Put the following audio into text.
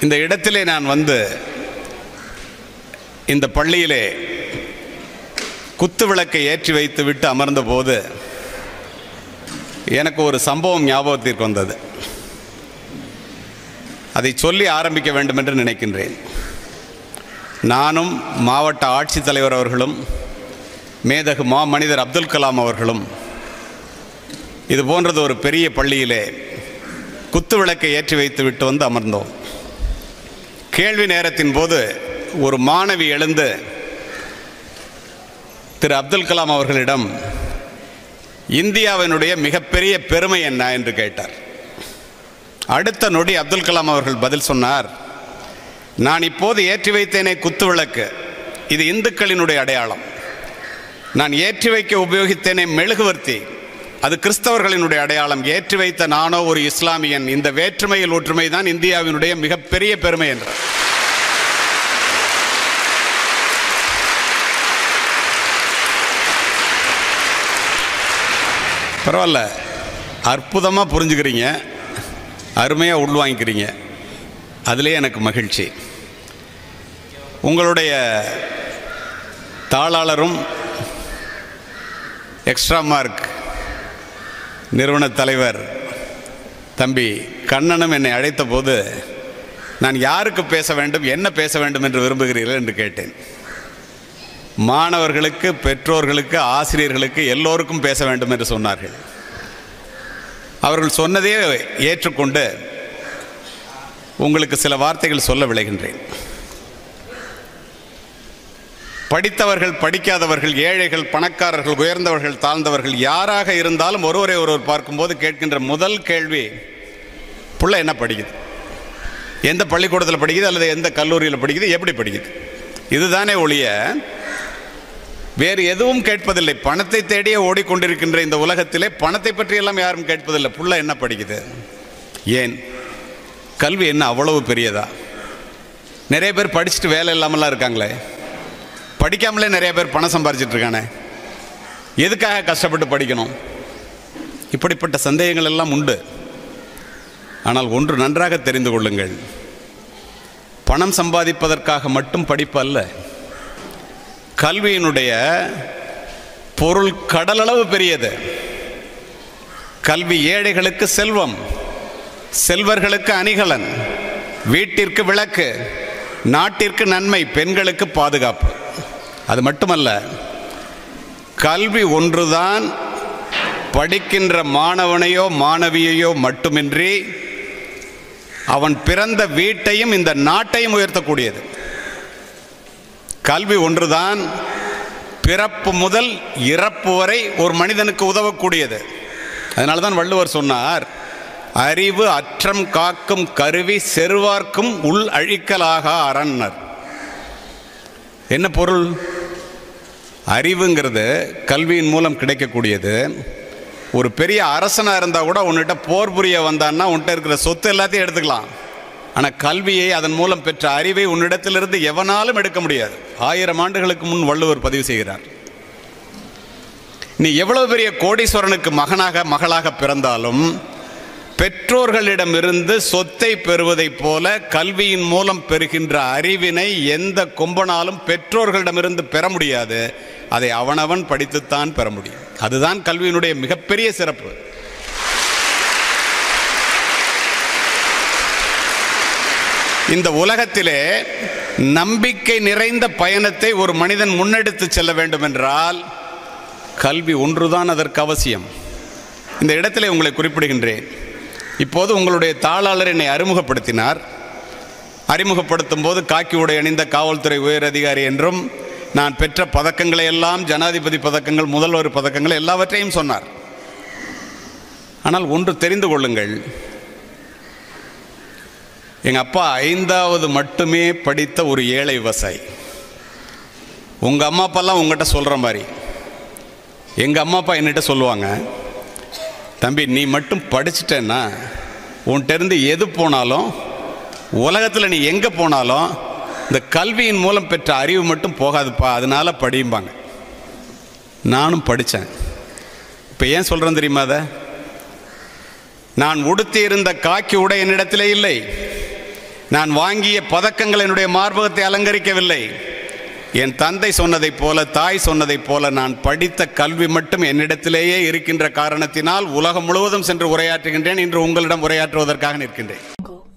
இந்த இடத்திலே நான் வந்து இந்த பள்ளியிலே குத்து விளக்கை ஏற்றி வைத்து விட்டு அமர்ந்தபோது எனக்கு ஒரு சம்பவம் ஞாபகத்திற்கு வந்தது அதை சொல்லி ஆரம்பிக்க வேண்டும் என்று நினைக்கின்றேன் நானும் மாவட்ட ஆட்சித்தலைவர் அவர்களும் மேதகு மா மனிதர் அப்துல் கலாம் அவர்களும் இது போன்றது ஒரு பெரிய பள்ளியிலே குத்து விளக்கை ஏற்றி வைத்து விட்டு வந்து அமர்ந்தோம் கேள்வி நேரத்தின் போது ஒரு மாணவி எழுந்து திரு அப்துல் கலாம் அவர்களிடம் இந்தியாவினுடைய மிகப்பெரிய பெருமை என்ன என்று கேட்டார் அடுத்த நொடி அப்துல் கலாம் அவர்கள் பதில் சொன்னார் நான் இப்போது ஏற்றி வைத்தேனே குத்து விளக்கு இது இந்துக்களினுடைய அடையாளம் நான் ஏற்றி வைக்க உபயோகித்தேனே மெழுகுவர்த்தி அது கிறிஸ்தவர்களினுடைய அடையாளம் ஏற்றி வைத்த நானோ ஒரு இஸ்லாமியன் இந்த வேற்றுமையில் ஒற்றுமை தான் இந்தியாவினுடைய மிகப்பெரிய பெருமை என்றார் பரவாயில்ல அற்புதமாக புரிஞ்சுக்கிறீங்க அருமையாக உள்வாங்கிக்கிறீங்க அதிலே எனக்கு மகிழ்ச்சி உங்களுடைய தாளாளரும் எக்ஸ்ட்ரா மார்க் நிறுவன தலைவர் தம்பி கண்ணனும் என்னை அழைத்த போது நான் யாருக்கு பேச வேண்டும் என்ன பேச வேண்டும் என்று விரும்புகிறீர்கள் என்று கேட்டேன் மாணவர்களுக்கு பெற்றோர்களுக்கு ஆசிரியர்களுக்கு எல்லோருக்கும் பேச வேண்டும் என்று சொன்னார்கள் அவர்கள் சொன்னதே ஏற்றுக்கொண்டு உங்களுக்கு சில வார்த்தைகள் சொல்ல விளைகின்றேன் படித்தவர்கள் படிக்காதவர்கள் ஏழைகள் பணக்காரர்கள் உயர்ந்தவர்கள் தாழ்ந்தவர்கள் யாராக இருந்தாலும் ஒருவரை ஒருவர் பார்க்கும்போது கேட்கின்ற முதல் கேள்வி புள்ள என்ன படிக்குது எந்த பள்ளிக்கூடத்தில் படிக்குது அல்லது எந்த கல்லூரியில் படிக்குது எப்படி படிக்குது இதுதானே ஒழிய வேறு எதுவும் கேட்பதில்லை பணத்தை தேடியே ஓடிக்கொண்டிருக்கின்ற இந்த உலகத்திலே பணத்தை பற்றி எல்லாம் யாரும் கேட்பதில்லை புள்ள என்ன படிக்குது ஏன் கல்வி என்ன அவ்வளவு பெரியதா நிறைய பேர் படிச்சுட்டு வேலை இல்லாமலாம் இருக்காங்களே படிக்காமலே நிறைய பேர் பணம் சம்பாரிச்சிட்டு இருக்கானே எதுக்காக கஷ்டப்பட்டு படிக்கணும் இப்படிப்பட்ட சந்தேகங்கள் எல்லாம் உண்டு ஆனால் ஒன்று நன்றாக தெரிந்து கொள்ளுங்கள் பணம் சம்பாதிப்பதற்காக மட்டும் படிப்பு அல்ல கல்வியினுடைய பொருள் கடலளவு பெரியது கல்வி ஏழைகளுக்கு செல்வம் செல்வர்களுக்கு அணிகலன் வீட்டிற்கு விளக்கு நாட்டிற்கு நன்மை பெண்களுக்கு பாதுகாப்பு அது மட்டுமல்ல கல்வி ஒன்றுதான் படிக்கின்ற மாணவனையோ மாணவியையோ மட்டுமின்றி அவன் பிறந்த வீட்டையும் இந்த நாட்டையும் உயர்த்தக்கூடியது கல்வி ஒன்றுதான் பிறப்பு முதல் இறப்பு வரை ஒரு மனிதனுக்கு உதவக்கூடியது அதனால தான் வள்ளுவர் சொன்னார் அறிவு அற்றம் காக்கும் கருவி செருவார்க்கும் உள் அழிக்கலாக அரண்னர் என்ன பொருள் அறிவுங்கிறது கல்வியின் மூலம் கிடைக்கக்கூடியது ஒரு பெரிய அரசனாக இருந்தால் கூட உன்னிட்ட போர் புரிய வந்தான்னா உன்கிட்ட இருக்கிற சொத்து எல்லாத்தையும் எடுத்துக்கலாம் ஆனால் கல்வியை அதன் மூலம் பெற்ற அறிவை உன்னிடத்திலிருந்து எவனாலும் எடுக்க முடியாது ஆயிரம் ஆண்டுகளுக்கு முன் வள்ளுவர் பதிவு செய்கிறார் நீ எவ்வளவு பெரிய கோடீஸ்வரனுக்கு மகனாக மகளாக பிறந்தாலும் பெற்றோர்களிடமிருந்து சொத்தை பெறுவதைப் போல கல்வியின் மூலம் பெறுகின்ற அறிவினை எந்த கொம்பனாலும் பெற்றோர்களிடமிருந்து பெற முடியாது அதை அவனவன் படித்துத்தான் பெற முடியும் அதுதான் கல்வியினுடைய மிகப்பெரிய சிறப்பு இந்த உலகத்திலே நம்பிக்கை நிறைந்த பயணத்தை ஒரு மனிதன் முன்னெடுத்து செல்ல வேண்டும் என்றால் கல்வி ஒன்றுதான் அதற்கு அவசியம் இந்த இடத்திலே உங்களை குறிப்பிடுகின்றேன் இப்போது உங்களுடைய தாளாளர் என்னை அறிமுகப்படுத்தினார் அறிமுகப்படுத்தும் போது காக்கி உடை அணிந்த காவல்துறை உயர் அதிகாரி என்றும் நான் பெற்ற பதக்கங்களை எல்லாம் ஜனாதிபதி பதக்கங்கள் முதல்வர் பதக்கங்கள் எல்லாவற்றையும் சொன்னார் ஆனால் ஒன்று தெரிந்து கொள்ளுங்கள் எங்கள் அப்பா ஐந்தாவது மட்டுமே படித்த ஒரு ஏழை விவசாயி உங்கள் அம்மா அப்பாலாம் உங்கள்கிட்ட சொல்கிற மாதிரி எங்கள் அம்மா அப்பா என்கிட்ட சொல்லுவாங்க தம்பி நீ மட்டும் படிச்சிட்டேன்னா உன்கிட்ட இருந்து எது போனாலும் உலகத்தில் நீ எங்கே போனாலும் இந்த கல்வியின் மூலம் பெற்ற அறிவு மட்டும் போகாதுப்பா அதனால படியும்பாங்க நானும் படித்தேன் இப்போ ஏன் சொல்கிறேன் தெரியுமா அதை நான் உடுத்தி இருந்த காக்கி உடை என்னிடத்திலே இல்லை நான் வாங்கிய பதக்கங்கள் என்னுடைய மார்பகத்தை அலங்கரிக்கவில்லை என் தந்தை சொன்னதைப் போல தாய் சொன்னதைப் போல நான் படித்த கல்வி மட்டும் என்னிடத்திலேயே இருக்கின்ற காரணத்தினால் உலகம் முழுவதும் சென்று உரையாற்றுகின்றேன் இன்று உங்களிடம் உரையாற்றுவதற்காக நிற்கின்றேன்